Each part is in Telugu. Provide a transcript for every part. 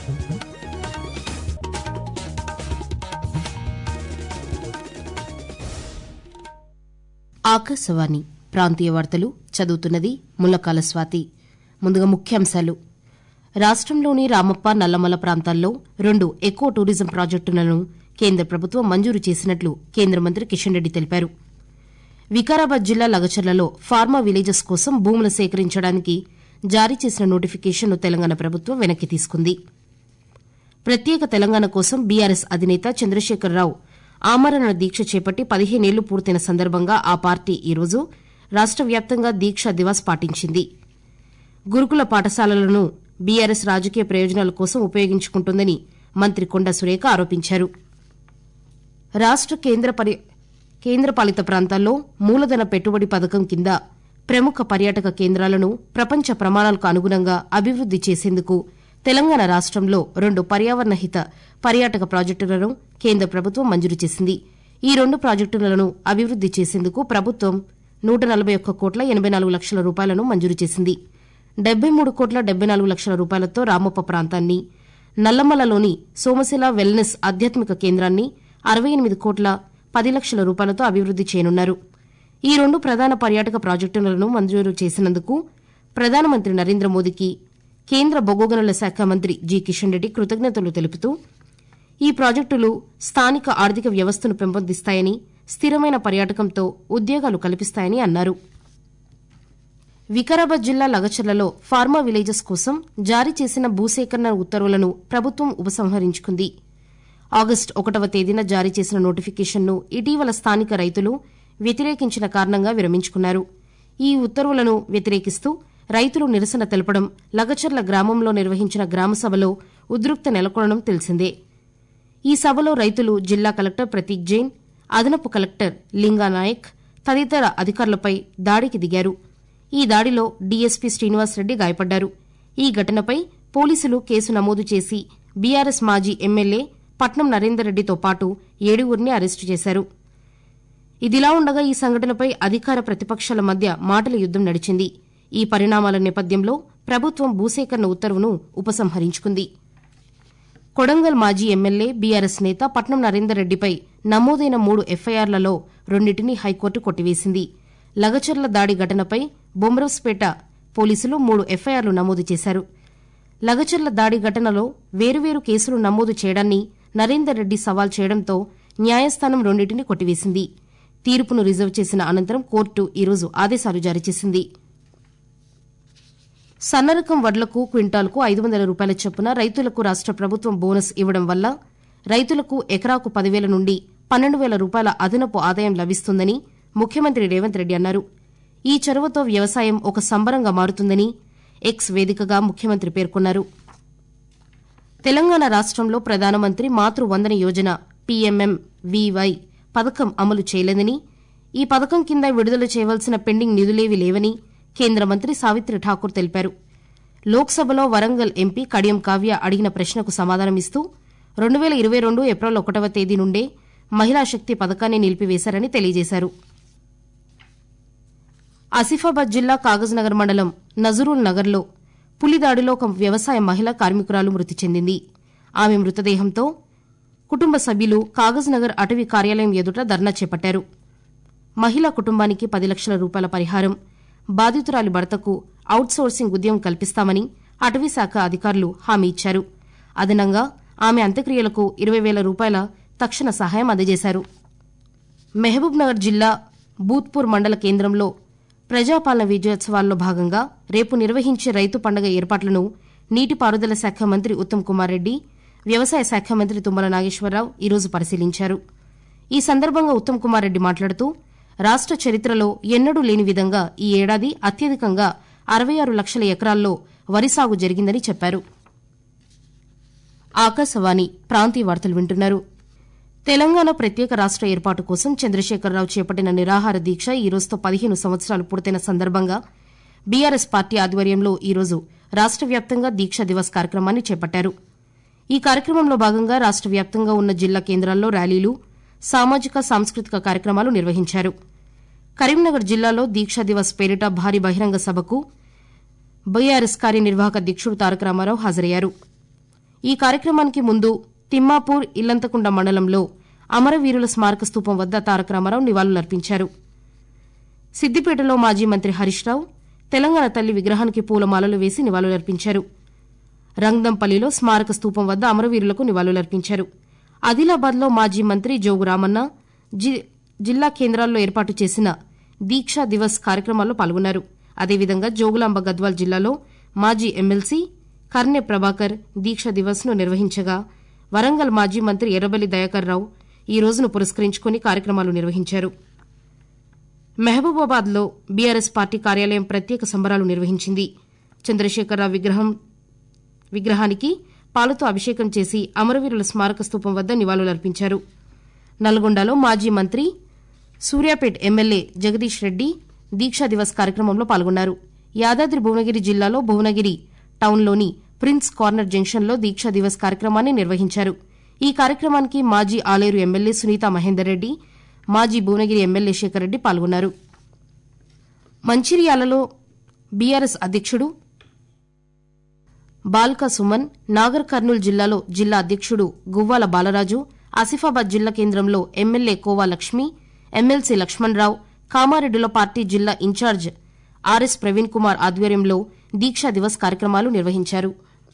ఆకాశవాణి ప్రాంతీయ వార్తలు చదువుతున్నది ముల్లకాల స్వాతి ముందుగా ముఖ్యాంశాలు రాష్టంలోని రామప్ప నల్లమల ప్రాంతాల్లో రెండు ఎకో టూరిజం ప్రాజెక్టులను కేంద్ర ప్రభుత్వం మంజూరు చేసినట్లు కేంద్ర మంత్రి కిషన్ రెడ్డి తెలిపారు వికారాబాద్ జిల్లా లగచర్లలో ఫార్మా విలేజెస్ కోసం భూములు సేకరించడానికి జారీ చేసిన నోటిఫికేషన్ను తెలంగాణ ప్రభుత్వం వెనక్కి తీసుకుంది ప్రత్యేక తెలంగాణ కోసం బీఆర్ఎస్ అధినేత చంద్రశేఖరరావు ఆమరణ దీక్ష చేపట్టి పదిహేనేళ్లు పూర్తయిన సందర్భంగా ఆ పార్టీ ఈరోజు రాష్ట వ్యాప్తంగా దీక్ష దివాస్ పాటించింది గురుకుల పాఠశాలలను బీఆర్ఎస్ రాజకీయ ప్రయోజనాల కోసం ఉపయోగించుకుంటుందని మంత్రి కొండ సురేఖ ఆరోపించారు రాష్ట కేంద్ర పరి- కేంద్రపాలిత ప్రాంతాల్లో మూలధన పెట్టుబడి పథకం కింద ప్రముఖ పర్యాటక కేంద్రాలను ప్రపంచ ప్రమాణాలకు అనుగుణంగా అభివృద్ది చేసేందుకు తెలంగాణ రాష్టంలో రెండు పర్యావరణ హిత పర్యాటక ప్రాజెక్టులను కేంద్ర ప్రభుత్వం మంజూరు చేసింది ఈ రెండు ప్రాజెక్టులను అభివృద్ది చేసేందుకు ప్రభుత్వం నూట నలభై ఒక్క కోట్ల ఎనబై నాలుగు లక్షల రూపాయలను మంజూరు చేసింది డెబ్బై మూడు కోట్ల డెబ్బై నాలుగు లక్షల రూపాయలతో రామప్ప ప్రాంతాన్ని నల్లమలలోని సోమశిల వెల్నెస్ ఆధ్యాత్మిక కేంద్రాన్ని అరవై ఎనిమిది కోట్ల పది లక్షల రూపాయలతో అభివృద్ది చేయనున్నారు ఈ రెండు ప్రధాన పర్యాటక ప్రాజెక్టులను మంజూరు చేసినందుకు ప్రధానమంత్రి నరేంద్ర మోదీకి కేంద్ర బొగ్గు గనుల శాఖ మంత్రి జి కిషన్ రెడ్డి కృతజ్ఞతలు తెలుపుతూ ఈ ప్రాజెక్టులు స్థానిక ఆర్థిక వ్యవస్థను పెంపొందిస్తాయని స్థిరమైన పర్యాటకంతో ఉద్యోగాలు కల్పిస్తాయని అన్నారు వికారాబాద్ జిల్లా లగచర్లలో ఫార్మా విలేజెస్ కోసం జారీ చేసిన భూసేకరణ ఉత్తర్వులను ప్రభుత్వం ఉపసంహరించుకుంది ఆగస్టు ఒకటవ తేదీన జారీ చేసిన నోటిఫికేషన్ను ఇటీవల స్థానిక రైతులు వ్యతిరేకించిన కారణంగా విరమించుకున్నారు ఈ ఉత్తర్వులను వ్యతిరేకిస్తూ రైతులు నిరసన తెలపడం లగచర్ల గ్రామంలో నిర్వహించిన గ్రామసభలో ఉద్రిక్త నెలకొనడం తెలిసిందే ఈ సభలో రైతులు జిల్లా కలెక్టర్ ప్రతీక్ జైన్ అదనపు కలెక్టర్ లింగా నాయక్ తదితర అధికారులపై దాడికి దిగారు ఈ దాడిలో డీఎస్పీ శ్రీనివాసరెడ్డి గాయపడ్డారు ఈ ఘటనపై పోలీసులు కేసు నమోదు చేసి బీఆర్ఎస్ మాజీ ఎమ్మెల్యే పట్నం నరేందర్ రెడ్డితో పాటు ఏడుగురిని అరెస్టు చేశారు ఇదిలా ఉండగా ఈ సంఘటనపై అధికార ప్రతిపక్షాల మధ్య మాటల యుద్దం నడిచింది ఈ పరిణామాల నేపథ్యంలో ప్రభుత్వం భూసేకరణ ఉత్తర్వును ఉపసంహరించుకుంది కొడంగల్ మాజీ ఎమ్మెల్యే బీఆర్ఎస్ నేత పట్నం నరేందర్ రెడ్డిపై నమోదైన మూడు ఎఫ్ఐఆర్లలో రెండింటిని హైకోర్టు కొట్టివేసింది లగచర్ల దాడి ఘటనపై బొమ్రస్పేట పోలీసులు మూడు ఎఫ్ఐఆర్లు నమోదు చేశారు లగచర్ల దాడి ఘటనలో వేరువేరు కేసులు నమోదు చేయడాన్ని నరేందర్ రెడ్డి సవాల్ చేయడంతో న్యాయస్థానం రెండింటిని కొట్టివేసింది తీర్పును రిజర్వ్ చేసిన అనంతరం కోర్టు ఈరోజు ఆదేశాలు జారీ చేసింది సన్నరకం వడ్లకు క్వింటాల్కు ఐదు వందల రూపాయల చొప్పున రైతులకు రాష్ట ప్రభుత్వం బోనస్ ఇవ్వడం వల్ల రైతులకు ఎకరాకు పదివేల నుండి పన్నెండు వేల రూపాయల అదనపు ఆదాయం లభిస్తుందని ముఖ్యమంత్రి రేవంత్ రెడ్డి అన్నారు ఈ చొరవతో వ్యవసాయం ఒక సంబరంగా మారుతుందని ఎక్స్ వేదికగా ముఖ్యమంత్రి పేర్కొన్నారు తెలంగాణ రాష్టంలో ప్రధానమంత్రి మాతృ వందన యోజన పీఎంఎం వీవై పథకం అమలు చేయలేదని ఈ పథకం కింద విడుదల చేయవలసిన పెండింగ్ నిధులేవీ లేవని కేంద్ర మంత్రి సావిత్రి ఠాకూర్ తెలిపారు లోక్సభలో వరంగల్ ఎంపీ కడియం కావ్య అడిగిన ప్రశ్నకు సమాధానమిస్తూ రెండు వేల ఇరవై రెండు ఏప్రిల్ ఒకటవ తేదీ నుండే మహిళా శక్తి పథకాన్ని నిలిపివేశారని తెలియజేశారు ఆసిఫాబాద్ జిల్లా కాగజ్నగర్ మండలం నజరుల్ నగర్లో పులి దాడిలో ఒక వ్యవసాయ మహిళా కార్మికురాలు మృతి చెందింది ఆమె మృతదేహంతో కుటుంబ సభ్యులు కాగజ్నగర్ అటవీ కార్యాలయం ఎదుట ధర్నా చేపట్టారు మహిళా కుటుంబానికి పది లక్షల రూపాయల పరిహారం బాధితురాలి భర్తకు అవుట్సోర్సింగ్ ఉద్యమం కల్పిస్తామని అటవీ శాఖ అధికారులు హామీ ఇచ్చారు అదనంగా ఆమె అంత్యక్రియలకు ఇరవై వేల రూపాయల తక్షణ సహాయం అందజేశారు మహబూబ్ నగర్ జిల్లా బూత్పూర్ మండల కేంద్రంలో ప్రజాపాలన విజయోత్సవాల్లో భాగంగా రేపు నిర్వహించే రైతు పండుగ ఏర్పాట్లను నీటిపారుదల శాఖ మంత్రి ఉత్తమ్ కుమార్ రెడ్డి వ్యవసాయ శాఖ మంత్రి తుమ్మల నాగేశ్వరరావు ఈరోజు పరిశీలించారు ఈ సందర్భంగా ఉత్తమ్ కుమార్ రెడ్డి మాట్లాడుతూ రాష్ట చరిత్రలో ఎన్నడూ లేని విధంగా ఈ ఏడాది అత్యధికంగా అరవై ఆరు లక్షల ఎకరాల్లో వరి సాగు జరిగిందని చెప్పారు ఆకాశవాణి ప్రాంతీయ వార్తలు వింటున్నారు తెలంగాణ ప్రత్యేక రాష్ట ఏర్పాటు కోసం చంద్రశేఖరరావు చేపట్టిన నిరాహార దీక్ష ఈ రోజుతో పదిహేను సంవత్సరాలు పూర్తయిన సందర్భంగా బీఆర్ఎస్ పార్టీ ఆధ్వర్యంలో ఈరోజు రాష్ట వ్యాప్తంగా దీక్ష దివస్ కార్యక్రమాన్ని చేపట్టారు ఈ కార్యక్రమంలో భాగంగా రాష్ట వ్యాప్తంగా ఉన్న జిల్లా కేంద్రాల్లో ర్యాలీలు సామాజిక సాంస్కృతిక కార్యక్రమాలు నిర్వహించారు కరీంనగర్ జిల్లాలో దీక్షా దివస్ పేరిట భారీ బహిరంగ సభకు బీఆర్ఎస్ కార్యనిర్వాహక దీక్షుడు తారక రామారావు హాజరయ్యారు ఈ కార్యక్రమానికి ముందు తిమ్మాపూర్ ఇల్లంతకుండ మండలంలో అమరవీరుల స్మారక స్తూపం వద్ద తారక రామారావు నివాళులర్పించారు సిద్దిపేటలో మాజీ మంత్రి హరీష్ రావు తెలంగాణ తల్లి విగ్రహానికి పూలమాలలు వేసి నివాళులర్పించారు రంగంపల్లిలో స్మారక స్తూపం వద్ద అమరవీరులకు నివాళులర్పించారు ఆదిలాబాద్లో మాజీ మంత్రి జోగు రామన్న జి- జిల్లా కేంద్రాల్లో ఏర్పాటు చేసిన దీక్షా దివస్ కార్యక్రమాల్లో పాల్గొన్నారు అదేవిధంగా జోగులాంబ గద్వాల్ జిల్లాలో మాజీ ఎమ్మెల్సీ కర్నె ప్రభాకర్ దీక్షా దివస్ ను నిర్వహించగా వరంగల్ మాజీ మంత్రి ఎర్రబెల్లి దయాకర్ రావు ఈ రోజును పురస్కరించుకుని కార్యక్రమాలు నిర్వహించారు మహబూబాబాద్ లో బీఆర్ఎస్ పార్టీ కార్యాలయం ప్రత్యేక సంబరాలు నిర్వహించింది చంద్రశేఖరరావు విగ్రహం విగ్రహానికి పాలతో అభిషేకం చేసి అమరవీరుల స్మారక స్తూపం వద్ద నివాళులర్పించారు నల్గొండలో మాజీ మంత్రి సూర్యాపేట్ ఎమ్మెల్యే జగదీష్ రెడ్డి దీక్షా దివస్ కార్యక్రమంలో పాల్గొన్నారు యాదాద్రి భువనగిరి జిల్లాలో భువనగిరి టౌన్లోని ప్రిన్స్ కార్నర్ జంక్షన్లో దీక్షా దివస్ కార్యక్రమాన్ని నిర్వహించారు ఈ కార్యక్రమానికి మాజీ ఆలేరు ఎమ్మెల్యే సునీత మహేందర్ రెడ్డి మాజీ భువనగిరి ఎమ్మెల్యే శేఖర్ రెడ్డి పాల్గొన్నారు మంచిర్యాలలో బీఆర్ఎస్ అధ్యక్షుడు బాల్కా సుమన్ నాగర్ కర్నూలు జిల్లాలో జిల్లా అధ్యక్షుడు గువ్వాల బాలరాజు ఆసిఫాబాద్ జిల్లా కేంద్రంలో ఎమ్మెల్యే కోవా లక్ష్మి ఎమ్మెల్సీ లక్ష్మణరావు కామారెడ్డిలో పార్టీ జిల్లా ఇన్ఛార్జ్ ఆర్ఎస్ ప్రవీణ్ కుమార్ ఆధ్వర్యంలో దీక్షా దివస్ కార్యక్రమాలు నిర్వహించారు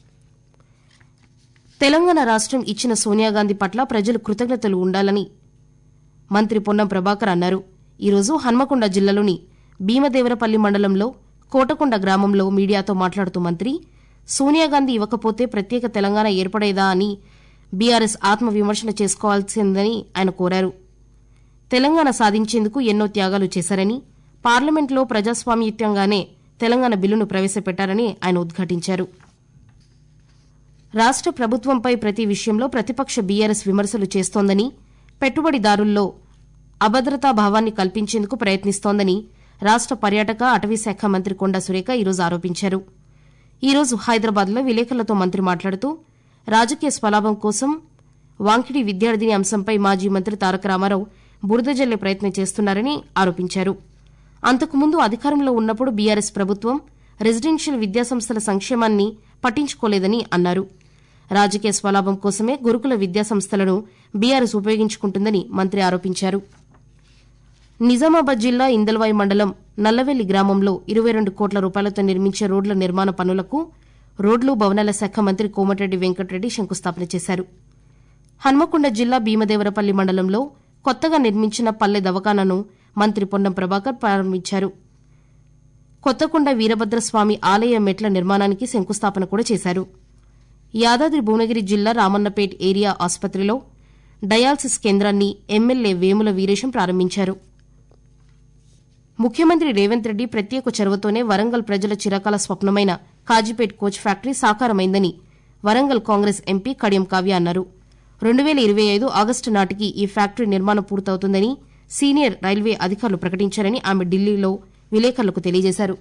తెలంగాణ రాష్ట్రం ఇచ్చిన సోనియాగాంధీ పట్ల ప్రజలు కృతజ్ఞతలు ఉండాలని మంత్రి పొన్నం ప్రభాకర్ అన్నారు ఈరోజు హన్మకొండ జిల్లాలోని భీమదేవరపల్లి మండలంలో కోటకొండ గ్రామంలో మీడియాతో మాట్లాడుతూ మంత్రి సోనియాగాంధీ ఇవ్వకపోతే ప్రత్యేక తెలంగాణ ఏర్పడేదా అని బీఆర్ఎస్ ఆత్మవిమర్శన చేసుకోవాల్సిందని ఆయన కోరారు తెలంగాణ సాధించేందుకు ఎన్నో త్యాగాలు చేశారని పార్లమెంట్లో ప్రజాస్వామ్యయుతంగానే తెలంగాణ బిల్లును ప్రవేశపెట్టారని ఆయన ఉద్ఘాటించారు రాష్ట ప్రభుత్వంపై ప్రతి విషయంలో ప్రతిపక్ష బీఆర్ఎస్ విమర్శలు చేస్తోందని పెట్టుబడిదారుల్లో అభద్రతా భావాన్ని కల్పించేందుకు ప్రయత్నిస్తోందని రాష్ట పర్యాటక అటవీ శాఖ మంత్రి కొండా సురేఖ ఈరోజు ఆరోపించారు ఈరోజు హైదరాబాద్లో విలేకరులతో మంత్రి మాట్లాడుతూ రాజకీయ స్వలాభం కోసం వాంకిడి విద్యార్థిని అంశంపై మాజీ మంత్రి తారక రామారావు బురద జల్లే ప్రయత్నం చేస్తున్నారని ఆరోపించారు అంతకుముందు అధికారంలో ఉన్నప్పుడు బీఆర్ఎస్ ప్రభుత్వం రెసిడెన్షియల్ విద్యాసంస్థల సంక్షేమాన్ని పట్టించుకోలేదని అన్నారు రాజకీయ స్వలాభం కోసమే గురుకుల విద్యాసంస్థలను బీఆర్ఎస్ ఉపయోగించుకుంటుందని మంత్రి ఆరోపించారు నిజామాబాద్ జిల్లా ఇందల్వాయి మండలం నల్లవెల్లి గ్రామంలో ఇరవై రెండు కోట్ల రూపాయలతో నిర్మించే రోడ్ల నిర్మాణ పనులకు రోడ్లు భవనాల శాఖ మంత్రి కోమటిరెడ్డి వెంకటరెడ్డి శంకుస్థాపన చేశారు హన్మకొండ జిల్లా భీమదేవరపల్లి మండలంలో కొత్తగా నిర్మించిన పల్లె దవాఖానను మంత్రి పొన్నం ప్రభాకర్ ప్రారంభించారు కొత్తకొండ వీరభద్రస్వామి ఆలయ మెట్ల నిర్మాణానికి శంకుస్థాపన కూడా చేశారు యాదాద్రి భువనగిరి జిల్లా రామన్నపేట్ ఏరియా ఆసుపత్రిలో డయాలసిస్ కేంద్రాన్ని ఎమ్మెల్యే వేముల వీరేశం ప్రారంభించారు ముఖ్యమంత్రి రేవంత్ రెడ్డి ప్రత్యేక చొరవతోనే వరంగల్ ప్రజల చిరకాల స్వప్నమైన కాజీపేట్ కోచ్ ఫ్యాక్టరీ సాకారమైందని వరంగల్ కాంగ్రెస్ ఎంపీ కడియం కావ్య అన్నారు రెండు వేల ఇరవై ఐదు ఆగస్టు నాటికి ఈ ఫ్యాక్టరీ నిర్మాణం పూర్తవుతుందని సీనియర్ రైల్వే అధికారులు ప్రకటించారని ఆమె ఢిల్లీలో విలేకరులకు తెలియజేశారు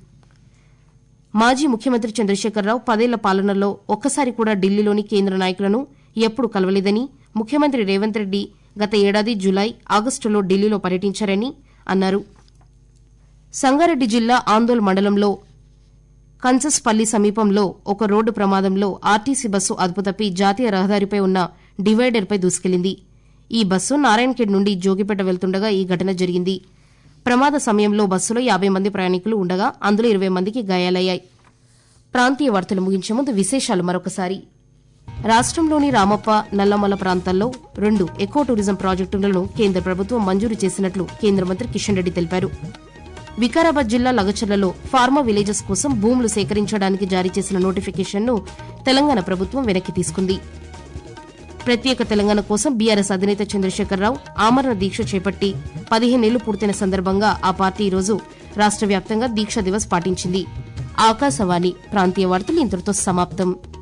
మాజీ ముఖ్యమంత్రి చంద్రశేఖరరావు పదేళ్ల పాలనలో ఒక్కసారి కూడా ఢిల్లీలోని కేంద్ర నాయకులను ఎప్పుడు కలవలేదని ముఖ్యమంత్రి రేవంత్ రెడ్డి గత ఏడాది జులై ఆగస్టులో ఢిల్లీలో పర్యటించారని అన్నారు సంగారెడ్డి జిల్లా ఆందోళ్ మండలంలో కన్సస్పల్లి సమీపంలో ఒక రోడ్డు ప్రమాదంలో ఆర్టీసీ బస్సు అదుపుతప్పి జాతీయ రహదారిపై ఉన్న డివైడర్పై దూసుకెళ్లింది ఈ బస్సు నారాయణఖేడ్ నుండి జోగిపేట వెళ్తుండగా ఈ ఘటన జరిగింది ప్రమాద సమయంలో బస్సులో యాబై మంది ప్రయాణికులు ఉండగా అందులో ఇరవై మందికి గాయాలయ్యాయి ప్రాంతీయ వార్తలు ముగించే ముందు విశేషాలు మరొకసారి రాష్ట్రంలోని రామప్ప నల్లమల ప్రాంతాల్లో రెండు ఎకో టూరిజం ప్రాజెక్టులను కేంద్ర ప్రభుత్వం మంజూరు చేసినట్లు కేంద్ర మంత్రి కిషన్ రెడ్డి తెలిపారు వికారాబాద్ జిల్లా లగచర్లలో ఫార్మా విలేజెస్ కోసం భూములు సేకరించడానికి జారీ చేసిన నోటిఫికేషన్ను తెలంగాణ ప్రభుత్వం వెనక్కి తీసుకుంది ప్రత్యేక తెలంగాణ కోసం బీఆర్ఎస్ అధినేత చంద్రశేఖరరావు ఆమరణ దీక్ష చేపట్టి పదిహేనేళ్లు పూర్తయిన సందర్భంగా ఆ పార్టీ ఈరోజు రాష్ట్ర వ్యాప్తంగా దీక్ష దివస్ పాటించింది ఆకాశవాణి ప్రాంతీయ వార్తలు ఇంతటితో సమాప్తం